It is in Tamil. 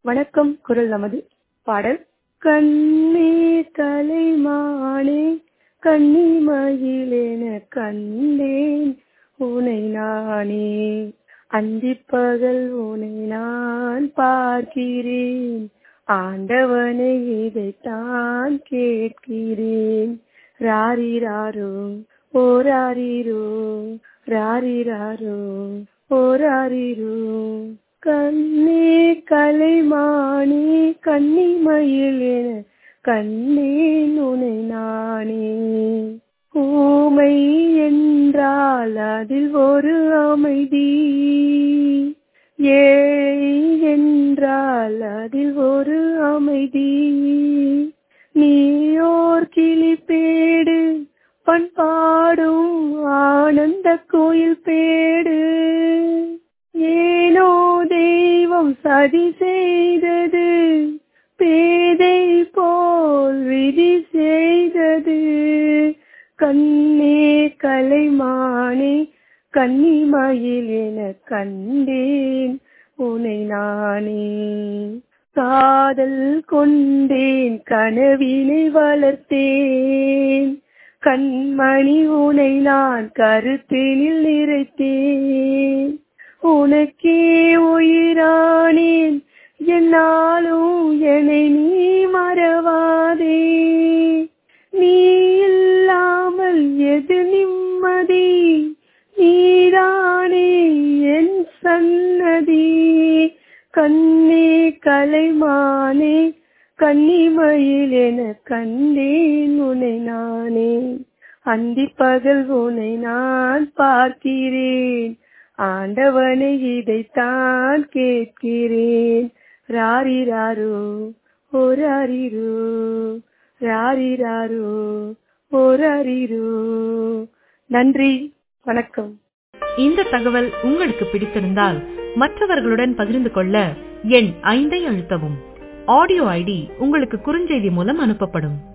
வணக்கம் குரல் நமது பாடல் கண்ணே கலைமானே கன்னிமயிலென கண்டேன் உனை நானே அந்திப்பகல் உனை நான் பார்க்கிறேன் ஆண்டவனை இதைத்தான் கேட்கிறேன் ராரிராரோ ஓராரிரோ ராரிராரோ ஓராரிரோ கண்ணே கலைமானே கன்னிமயில் என கண்ணேன் உனை நானே ஊமை என்றால் அதில் ஒரு அமைதி ஏழை என்றால் அதில் ஒரு அமைதி நீயோர் கிளிப்பேடு பண்பாடும் ஆனந்த கோயில் பேடு ஏனோ தெய்வம் சதி செய்தது பேதை போல் விதி செய்தது கண்ணே கலைமானே கன்னிமயில் என கண்டேன் உனை நானே காதல் கொண்டேன் கனவினை வளர்த்தேன் கண்மணி உனை நான் கருத்தினில் நிறைத்தேன் உனக்கே உயிரானேன் என்னாலும் என்னை நீ மறவாதே நீ இல்லாமல் எது நிம்மதி நீதானே என் சன்னதி கண்ணே கலைமானே கன்னிமயில் என கண்டேன் உனை நானே அந்தி பகல் உனை நான் பார்க்கிறேன் ஆண்டவனை இதைத்தான் கேட்கிறேன் ராரிராரோ ஓராரிரோ ராரிராரோ ஓராரிரோ நன்றி வணக்கம் இந்த தகவல் உங்களுக்கு பிடித்திருந்தால் மற்றவர்களுடன் பகிர்ந்து கொள்ள எண் ஐந்தை அழுத்தவும் ஆடியோ ஐடி உங்களுக்கு குறுஞ்செய்தி மூலம் அனுப்பப்படும்